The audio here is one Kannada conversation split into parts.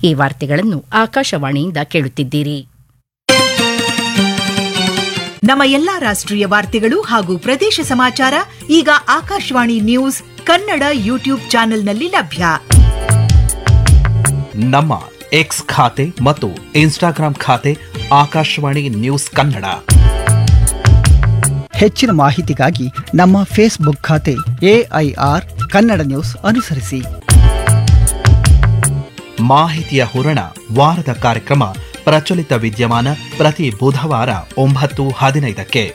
ಈ ವಾರ್ತೆಗಳನ್ನು ಆಕಾಶವಾಣಿಯಿಂದ ಕೇಳುತ್ತಿದ್ದೀರಿ ನಮ್ಮ ಎಲ್ಲಾ ರಾಷ್ಟ್ರೀಯ ವಾರ್ತೆಗಳು ಹಾಗೂ ಪ್ರದೇಶ ಸಮಾಚಾರ ಈಗ ಆಕಾಶವಾಣಿ ನ್ಯೂಸ್ ಕನ್ನಡ ಯೂಟ್ಯೂಬ್ ಚಾನೆಲ್ನಲ್ಲಿ ಲಭ್ಯ ನಮ್ಮ ಎಕ್ಸ್ ಖಾತೆ ಮತ್ತು ಇನ್ಸ್ಟಾಗ್ರಾಂ ಖಾತೆ ಆಕಾಶವಾಣಿ ನ್ಯೂಸ್ ಕನ್ನಡ ಹೆಚ್ಚಿನ ಮಾಹಿತಿಗಾಗಿ ನಮ್ಮ ಫೇಸ್ಬುಕ್ ಖಾತೆ ಎಐಆರ್ ಕನ್ನಡ ನ್ಯೂಸ್ ಅನುಸರಿಸಿ ಮಾಹಿತಿಯ ಹೂರಣ ವಾರದ ಕಾರ್ಯಕ್ರಮ ಪ್ರಚಲಿತ ವಿದ್ಯಮಾನ ಪ್ರತಿ ಬುಧವಾರ ಒಂಬತ್ತು ಹದಿನೈದಕ್ಕೆ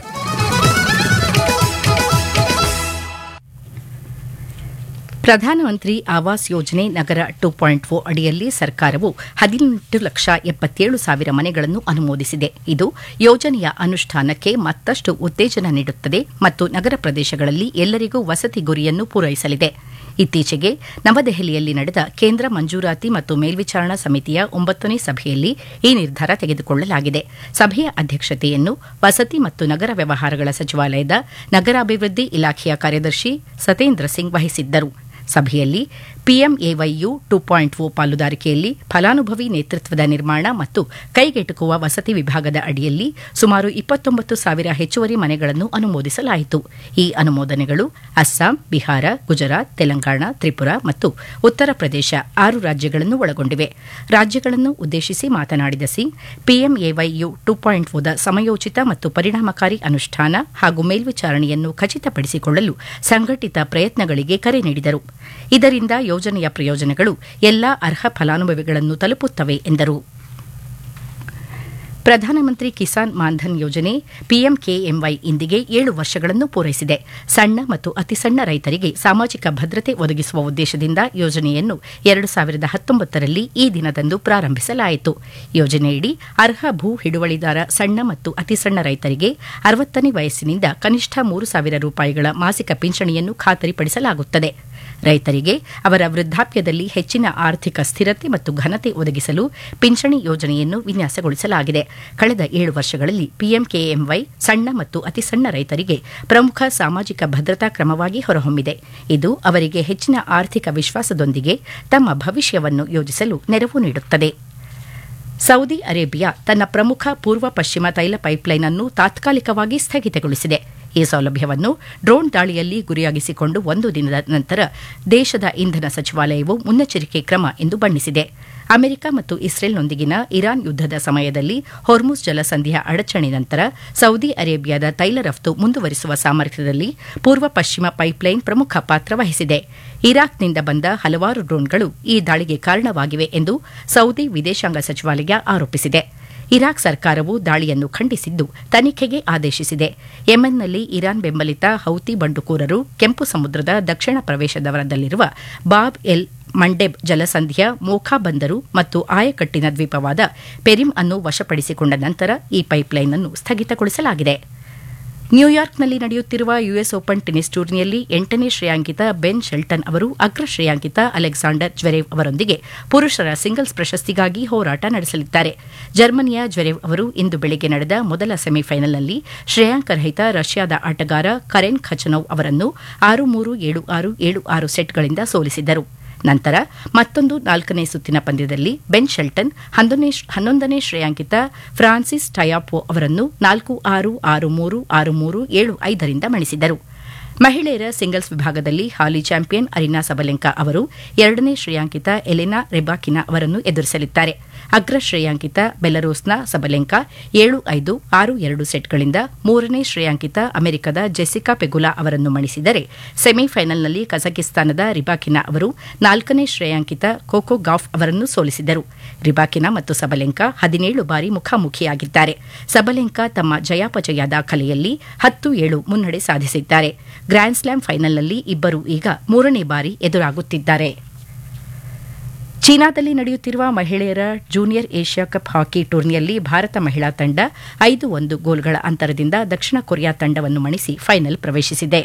ಪ್ರಧಾನಮಂತ್ರಿ ಆವಾಸ್ ಯೋಜನೆ ನಗರ ಟು ಪಾಯಿಂಟ್ ಓ ಅಡಿಯಲ್ಲಿ ಸರ್ಕಾರವು ಹದಿನೆಂಟು ಲಕ್ಷ ಎಪ್ಪತ್ತೇಳು ಸಾವಿರ ಮನೆಗಳನ್ನು ಅನುಮೋದಿಸಿದೆ ಇದು ಯೋಜನೆಯ ಅನುಷ್ಠಾನಕ್ಕೆ ಮತ್ತಷ್ಟು ಉತ್ತೇಜನ ನೀಡುತ್ತದೆ ಮತ್ತು ನಗರ ಪ್ರದೇಶಗಳಲ್ಲಿ ಎಲ್ಲರಿಗೂ ವಸತಿ ಗುರಿಯನ್ನು ಪೂರೈಸಲಿದೆ ಇತ್ತೀಚೆಗೆ ನವದೆಹಲಿಯಲ್ಲಿ ನಡೆದ ಕೇಂದ್ರ ಮಂಜೂರಾತಿ ಮತ್ತು ಮೇಲ್ವಿಚಾರಣಾ ಸಮಿತಿಯ ಒಂಬತ್ತನೇ ಸಭೆಯಲ್ಲಿ ಈ ನಿರ್ಧಾರ ತೆಗೆದುಕೊಳ್ಳಲಾಗಿದೆ ಸಭೆಯ ಅಧ್ಯಕ್ಷತೆಯನ್ನು ವಸತಿ ಮತ್ತು ನಗರ ವ್ಯವಹಾರಗಳ ಸಚಿವಾಲಯದ ನಗರಾಭಿವೃದ್ಧಿ ಇಲಾಖೆಯ ಕಾರ್ಯದರ್ಶಿ ಸತೇಂದ್ರ ಸಿಂಗ್ ವಹಿಸಿದ್ದರು ಸಭೆಯಲ್ಲಿ ಪಿಎಂಎವೈಯು ಟು ಪಾಯಿಂಟ್ ಓ ಪಾಲುದಾರಿಕೆಯಲ್ಲಿ ಫಲಾನುಭವಿ ನೇತೃತ್ವದ ನಿರ್ಮಾಣ ಮತ್ತು ಕೈಗೆಟುಕುವ ವಸತಿ ವಿಭಾಗದ ಅಡಿಯಲ್ಲಿ ಸುಮಾರು ಇಪ್ಪತ್ತೊಂಬತ್ತು ಸಾವಿರ ಹೆಚ್ಚುವರಿ ಮನೆಗಳನ್ನು ಅನುಮೋದಿಸಲಾಯಿತು ಈ ಅನುಮೋದನೆಗಳು ಅಸ್ಸಾಂ ಬಿಹಾರ ಗುಜರಾತ್ ತೆಲಂಗಾಣ ತ್ರಿಪುರಾ ಮತ್ತು ಉತ್ತರ ಪ್ರದೇಶ ಆರು ರಾಜ್ಯಗಳನ್ನು ಒಳಗೊಂಡಿವೆ ರಾಜ್ಯಗಳನ್ನು ಉದ್ದೇಶಿಸಿ ಮಾತನಾಡಿದ ಸಿಂಗ್ ಪಿಎಂಎವೈಯು ಟು ಪಾಯಿಂಟ್ ಓದ ಸಮಯೋಚಿತ ಮತ್ತು ಪರಿಣಾಮಕಾರಿ ಅನುಷ್ಠಾನ ಹಾಗೂ ಮೇಲ್ವಿಚಾರಣೆಯನ್ನು ಖಚಿತಪಡಿಸಿಕೊಳ್ಳಲು ಸಂಘಟಿತ ಪ್ರಯತ್ನಗಳಿಗೆ ಕರೆ ನೀಡಿದರು ಇದರಿಂದ ಯೋಜನೆಯ ಪ್ರಯೋಜನಗಳು ಎಲ್ಲಾ ಅರ್ಹ ಫಲಾನುಭವಿಗಳನ್ನು ತಲುಪುತ್ತವೆ ಎಂದರು ಪ್ರಧಾನಮಂತ್ರಿ ಕಿಸಾನ್ ಮಾನ್ಧನ್ ಯೋಜನೆ ಪಿಎಂಕೆಎಂವೈ ಇಂದಿಗೆ ಏಳು ವರ್ಷಗಳನ್ನು ಪೂರೈಸಿದೆ ಸಣ್ಣ ಮತ್ತು ಅತಿಸಣ್ಣ ರೈತರಿಗೆ ಸಾಮಾಜಿಕ ಭದ್ರತೆ ಒದಗಿಸುವ ಉದ್ದೇಶದಿಂದ ಯೋಜನೆಯನ್ನು ಎರಡು ಸಾವಿರದ ಹತ್ತೊಂಬತ್ತರಲ್ಲಿ ಈ ದಿನದಂದು ಪ್ರಾರಂಭಿಸಲಾಯಿತು ಯೋಜನೆಯಡಿ ಅರ್ಹ ಭೂ ಹಿಡುವಳಿದಾರ ಸಣ್ಣ ಮತ್ತು ಅತಿಸಣ್ಣ ರೈತರಿಗೆ ಅರವತ್ತನೇ ವಯಸ್ಸಿನಿಂದ ಕನಿಷ್ಠ ಮೂರು ಸಾವಿರ ರೂಪಾಯಿಗಳ ಮಾಸಿಕ ಪಿಂಚಣಿಯನ್ನು ಖಾತರಿಪಡಿಸಲಾಗುತ್ತದೆ ರೈತರಿಗೆ ಅವರ ವೃದ್ಧಾಪ್ಯದಲ್ಲಿ ಹೆಚ್ಚಿನ ಆರ್ಥಿಕ ಸ್ಥಿರತೆ ಮತ್ತು ಘನತೆ ಒದಗಿಸಲು ಪಿಂಚಣಿ ಯೋಜನೆಯನ್ನು ವಿನ್ಯಾಸಗೊಳಿಸಲಾಗಿದೆ ಕಳೆದ ಏಳು ವರ್ಷಗಳಲ್ಲಿ ಪಿಎಂಕೆಎಂವೈ ಸಣ್ಣ ಮತ್ತು ಅತಿಸಣ್ಣ ರೈತರಿಗೆ ಪ್ರಮುಖ ಸಾಮಾಜಿಕ ಭದ್ರತಾ ಕ್ರಮವಾಗಿ ಹೊರಹೊಮ್ಮಿದೆ ಇದು ಅವರಿಗೆ ಹೆಚ್ಚಿನ ಆರ್ಥಿಕ ವಿಶ್ವಾಸದೊಂದಿಗೆ ತಮ್ಮ ಭವಿಷ್ಯವನ್ನು ಯೋಜಿಸಲು ನೆರವು ನೀಡುತ್ತದೆ ಸೌದಿ ಅರೇಬಿಯಾ ತನ್ನ ಪ್ರಮುಖ ಪೂರ್ವ ಪಶ್ಚಿಮ ತೈಲ ಪೈಪ್ಲೈನ್ ಅನ್ನು ತಾತ್ಕಾಲಿಕವಾಗಿ ಸ್ಥಗಿತಗೊಳಿಸಿದೆ ಈ ಸೌಲಭ್ಯವನ್ನು ಡ್ರೋನ್ ದಾಳಿಯಲ್ಲಿ ಗುರಿಯಾಗಿಸಿಕೊಂಡು ಒಂದು ದಿನದ ನಂತರ ದೇಶದ ಇಂಧನ ಸಚಿವಾಲಯವು ಮುನ್ನೆಚ್ಚರಿಕೆ ಕ್ರಮ ಎಂದು ಬಣ್ಣಿಸಿದೆ ಅಮೆರಿಕ ಮತ್ತು ಇಸ್ರೇಲ್ನೊಂದಿಗಿನ ಇರಾನ್ ಯುದ್ದದ ಸಮಯದಲ್ಲಿ ಹೊರ್ಮುಸ್ ಜಲಸಂಧಿಯ ಅಡಚಣೆ ನಂತರ ಸೌದಿ ಅರೇಬಿಯಾದ ತೈಲ ರಫ್ತು ಮುಂದುವರಿಸುವ ಸಾಮರ್ಥ್ಯದಲ್ಲಿ ಪೂರ್ವ ಪಶ್ಚಿಮ ಪೈಪ್ಲೈನ್ ಪ್ರಮುಖ ಪಾತ್ರ ವಹಿಸಿದೆ ಇರಾಕ್ನಿಂದ ಬಂದ ಹಲವಾರು ಡ್ರೋನ್ಗಳು ಈ ದಾಳಿಗೆ ಕಾರಣವಾಗಿವೆ ಎಂದು ಸೌದಿ ವಿದೇಶಾಂಗ ಸಚಿವಾಲಯ ಆರೋಪಿಸಿದೆ ಇರಾಕ್ ಸರ್ಕಾರವು ದಾಳಿಯನ್ನು ಖಂಡಿಸಿದ್ದು ತನಿಖೆಗೆ ಆದೇಶಿಸಿದೆ ಯೆಮೆನ್ನಲ್ಲಿ ಇರಾನ್ ಬೆಂಬಲಿತ ಹೌತಿ ಬಂಡುಕೋರರು ಕೆಂಪು ಸಮುದ್ರದ ದಕ್ಷಿಣ ಪ್ರವೇಶದವರದಲ್ಲಿರುವ ಬಾಬ್ ಎಲ್ ಮಂಡೆಬ್ ಜಲಸಂಧಿಯ ಮೋಖಾ ಬಂದರು ಮತ್ತು ಆಯಕಟ್ಟಿನ ದ್ವೀಪವಾದ ಪೆರಿಮ್ ಅನ್ನು ವಶಪಡಿಸಿಕೊಂಡ ನಂತರ ಈ ಪೈಪ್ಲೈನ್ ಅನ್ನು ಸ್ಥಗಿತಗೊಳಿಸಲಾಗಿದೆ ನ್ಯೂಯಾರ್ಕ್ನಲ್ಲಿ ನಡೆಯುತ್ತಿರುವ ಯುಎಸ್ ಓಪನ್ ಟೆನಿಸ್ ಟೂರ್ನಿಯಲ್ಲಿ ಎಂಟನೇ ಶ್ರೇಯಾಂಕಿತ ಬೆನ್ ಶೆಲ್ಟನ್ ಅವರು ಅಗ್ರ ಶ್ರೇಯಾಂಕಿತ ಅಲೆಕ್ಸಾಂಡರ್ ಜ್ವೆರೇವ್ ಅವರೊಂದಿಗೆ ಪುರುಷರ ಸಿಂಗಲ್ಸ್ ಪ್ರಶಸ್ತಿಗಾಗಿ ಹೋರಾಟ ನಡೆಸಲಿದ್ದಾರೆ ಜರ್ಮನಿಯ ಜ್ವೆರೇವ್ ಅವರು ಇಂದು ಬೆಳಗ್ಗೆ ನಡೆದ ಮೊದಲ ಸೆಮಿಫೈನಲ್ನಲ್ಲಿ ಶ್ರೇಯಾಂಕರಹಿತ ರಷ್ಯಾದ ಆಟಗಾರ ಕರೆನ್ ಖಚನೌ ಅವರನ್ನು ಆರು ಮೂರು ಏಳು ಆರು ಏಳು ಆರು ಸೆಟ್ಗಳಿಂದ ಸೋಲಿಸಿದರು ನಂತರ ಮತ್ತೊಂದು ನಾಲ್ಕನೇ ಸುತ್ತಿನ ಪಂದ್ಯದಲ್ಲಿ ಬೆನ್ ಶೆಲ್ಟನ್ ಹನ್ನೊಂದನೇ ಶ್ರೇಯಾಂಕಿತ ಫ್ರಾನ್ಸಿಸ್ ಟಯಾಪೋ ಅವರನ್ನು ನಾಲ್ಕು ಆರು ಆರು ಮೂರು ಆರು ಮೂರು ಏಳು ಐದರಿಂದ ಮಣಿಸಿದರು ಮಹಿಳೆಯರ ಸಿಂಗಲ್ಸ್ ವಿಭಾಗದಲ್ಲಿ ಹಾಲಿ ಚಾಂಪಿಯನ್ ಅರಿನಾ ಸಬಲೆಂಕಾ ಅವರು ಎರಡನೇ ಶ್ರೇಯಾಂಕಿತ ಎಲೆನಾ ರೆಬಾಕಿನಾ ಅವರನ್ನು ಎದುರಿಸಲಿದ್ದಾರೆ ಅಗ್ರ ಶ್ರೇಯಾಂಕಿತ ಬೆಲರೋಸ್ನ ಸಬಲೆಂಕಾ ಏಳು ಐದು ಆರು ಎರಡು ಸೆಟ್ಗಳಿಂದ ಮೂರನೇ ಶ್ರೇಯಾಂಕಿತ ಅಮೆರಿಕದ ಜೆಸಿಕಾ ಪೆಗುಲಾ ಅವರನ್ನು ಮಣಿಸಿದರೆ ಸೆಮಿಫೈನಲ್ನಲ್ಲಿ ಕಜಕಿಸ್ತಾನದ ರಿಬಾಕಿನಾ ಅವರು ನಾಲ್ಕನೇ ಶ್ರೇಯಾಂಕಿತ ಕೋಕೋ ಗಾಫ್ ಅವರನ್ನು ಸೋಲಿಸಿದರು ರಿಬಾಕಿನಾ ಮತ್ತು ಸಬಲೆಂಕಾ ಹದಿನೇಳು ಬಾರಿ ಮುಖಾಮುಖಿಯಾಗಿದ್ದಾರೆ ಸಬಲೆಂಕಾ ತಮ್ಮ ಜಯಾಪಜಯ ದಾಖಲೆಯಲ್ಲಿ ಹತ್ತು ಏಳು ಮುನ್ನಡೆ ಸಾಧಿಸಿದ್ದಾರೆ ಗ್ರ್ಯಾಂಡ್ ಸ್ಲಾಮ್ ಫೈನಲ್ನಲ್ಲಿ ಇಬ್ಬರು ಈಗ ಮೂರನೇ ಬಾರಿ ಎದುರಾಗುತ್ತಿದ್ದಾರೆ ಚೀನಾದಲ್ಲಿ ನಡೆಯುತ್ತಿರುವ ಮಹಿಳೆಯರ ಜೂನಿಯರ್ ಏಷ್ಯಾ ಕಪ್ ಹಾಕಿ ಟೂರ್ನಿಯಲ್ಲಿ ಭಾರತ ಮಹಿಳಾ ತಂಡ ಐದು ಒಂದು ಗೋಲ್ಗಳ ಅಂತರದಿಂದ ದಕ್ಷಿಣ ಕೊರಿಯಾ ತಂಡವನ್ನು ಮಣಿಸಿ ಫೈನಲ್ ಪ್ರವೇಶಿಸಿದೆ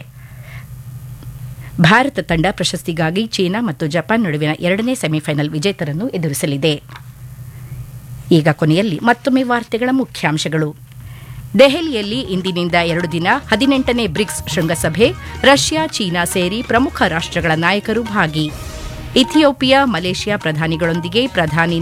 ಭಾರತ ತಂಡ ಪ್ರಶಸ್ತಿಗಾಗಿ ಚೀನಾ ಮತ್ತು ಜಪಾನ್ ನಡುವಿನ ಎರಡನೇ ಸೆಮಿಫೈನಲ್ ವಿಜೇತರನ್ನು ಎದುರಿಸಲಿದೆ ಈಗ ಕೊನೆಯಲ್ಲಿ ಮತ್ತೊಮ್ಮೆ ವಾರ್ತೆಗಳ ಮುಖ್ಯಾಂಶಗಳು ದೆಹಲಿಯಲ್ಲಿ ಇಂದಿನಿಂದ ಎರಡು ದಿನ ಹದಿನೆಂಟನೇ ಬ್ರಿಕ್ಸ್ ಶೃಂಗಸಭೆ ರಷ್ಯಾ ಚೀನಾ ಸೇರಿ ಪ್ರಮುಖ ರಾಷ್ಟ್ರಗಳ ನಾಯಕರು ಭಾಗಿ ಇಥಿಯೋಪಿಯಾ ಮಲೇಷ್ಯಾ ಪ್ರಧಾನಿಗಳೊಂದಿಗೆ ಪ್ರಧಾನಿ